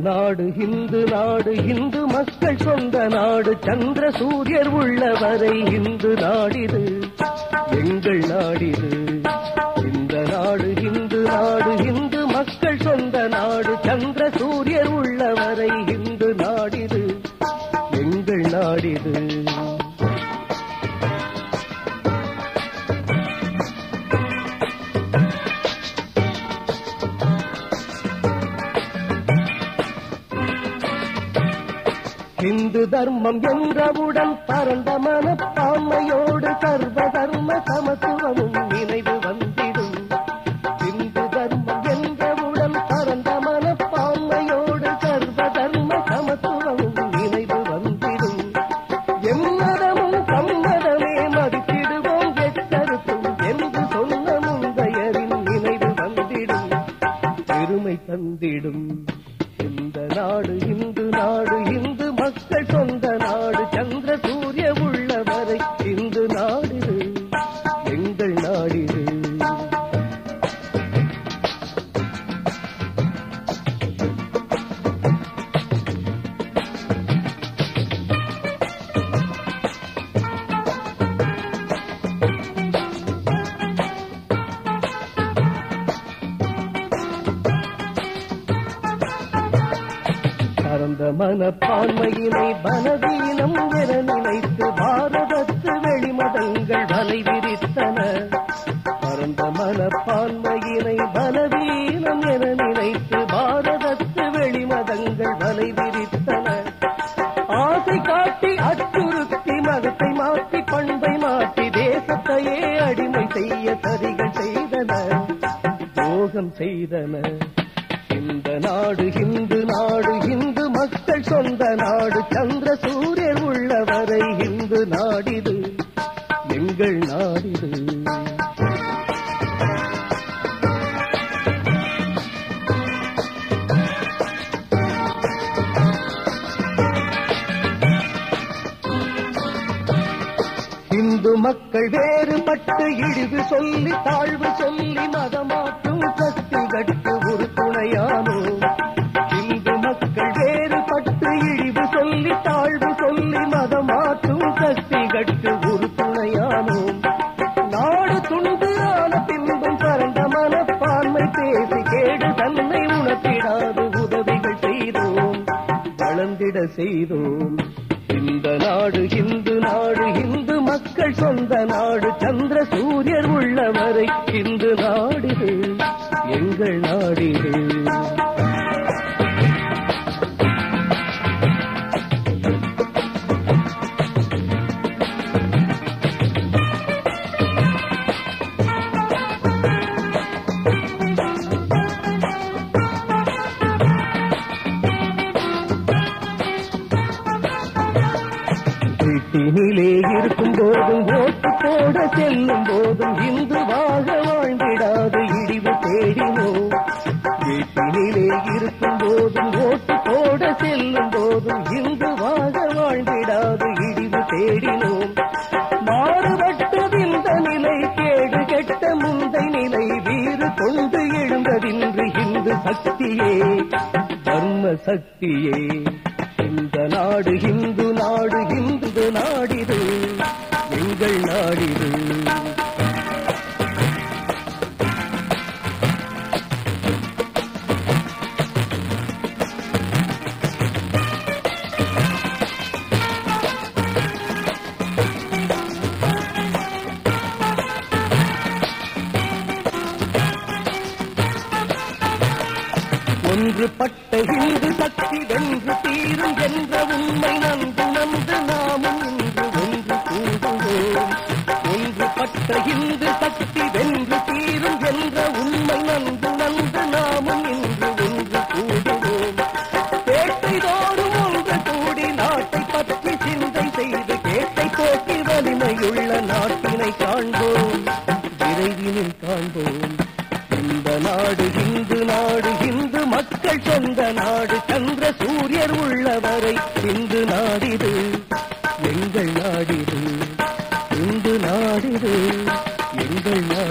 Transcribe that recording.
நாடு இந்து நாடு இந்து மக்கள் சொந்த நாடு சந்திர சூரியர் உள்ளவரை இந்து நாடிது எங்கள் நாடிது இந்த நாடு இந்து நாடு இந்து மக்கள் சொந்த நாடு சந்திர சூரியர் உள்ளவரை இந்து நாடிது எங்கள் நாடிது இந்து தர்மம் என்றவுடன் பரந்த மனப்பான்மையோடு சர்வ தர்ம சமத்துவமும் நினைவு வந்திடும் இந்து தர்மம் என்றவுடன் பரந்த மனப்பான்மையோடு சர்வ தர்ம சமத்துவமும் நினைவு வந்திடும் எம்மதமும் சம்மதமே மதித்திடுவோம் எக்கருத்தும் என்று சொன்ன முந்தையரின் நினைவு வந்திடும் பெருமை தந்திடும் இந்த நாடு இந்து நாடு இந்து மக்கள் சொந்த நாடு சந்திர சூரிய உள்ளவரை இந்து நாடிது எங்கள் நாடிது பரந்த மனப்பான்மையினை பலவீனம் என நினைத்து பாரதத்து வெளிமதங்கள் வலை விரித்தன பரந்த மனப்பான்மையினை பலவீனம் என நினைத்து பாரதத்து வெளிமதங்கள் வலை விரித்தன ஆசை காட்டி அச்சுறுத்தி மதத்தை மாற்றி பண்பை மாற்றி தேசத்தையே அடிமை செய்ய சரிகள் செய்தன துரோகம் செய்தன இந்த நாடு இந்து நாடு இந்து மக்கள் சொந்த நாடு சந்திர சூரியர் உள்ளவரை இந்து நாடிது எங்கள் நாடிது இந்து மக்கள் வேறுபட்டு இழிவு சொல்லி தாழ்வு சொல்லி மதமாற்றும் சக்திகட்கு ஒரு துணையானோ இந்து மக்கள் வேறுபட்டு இழிவு சொல்லி தாழ்வு சொல்லி மதமாற்றும் சக்திகட்கு ஒரு துணையானோ நாடு துண்டு ஆன பின்பும் பரந்த மனப்பான்மை பேசி கேடு தன்னை உணர்த்திடாது உதவிகள் செய்தோம் வளர்ந்திட செய்தோம் இந்த நாடு இந்து நாடு இந்து மக்கள் சொந்த நாடு சந்திர சூரியர் உள்ளவரை இந்து நாடிது எங்கள் நாடிது வீட்டினிலே இருக்கும் போதும் ஓட்டு போட செல்லும் போதும் இந்துவாக வாழ்ந்திடாது இடிவு தேடினோம் வீட்டினிலே இருக்கும் போதும் ஓட்டு போட செல்லும் போதும் இந்துவாக வாழ்ந்திடாது இடிவு தேடினோம் மாறுபட்டதிந்த நிலை கேடு கெட்ட முந்தை நிலை வீறு கொண்டு எழுந்ததின்று இந்து சக்தியே தர்ம சக்தியே இந்த நாடு இந்து நாடு இந்து நாடிது எங்கள் நாடிது ஒன்றுபட்ட இந்து சக்தி வென்று தீரும் என்ற உண்மை நன்கு நன்று நாமும் இன்று ஒன்று கூடுவோம் ஒன்றுபட்ட இந்து சக்தி வென்று தீரும் என்ற உண்மை நன்கு நன்று நாமும் இன்று ஒன்று கூடுவோம் பேட்டை தோறும் ஒன்று கூடி நாட்டை பற்றி சிந்தை செய்து கேட்டை போக்கி வலிமையுள்ள நாட்டினை காண்போம் விரைவினில் காண்போம் இந்த நாடு இந்து நாடு இந்து மக்கள் சொந்த நாடு சந்திர சூரியர் உள்ளவரை இந்து நாடிது எங்கள் நாடிது இந்து நாடிது எங்கள் நாடிது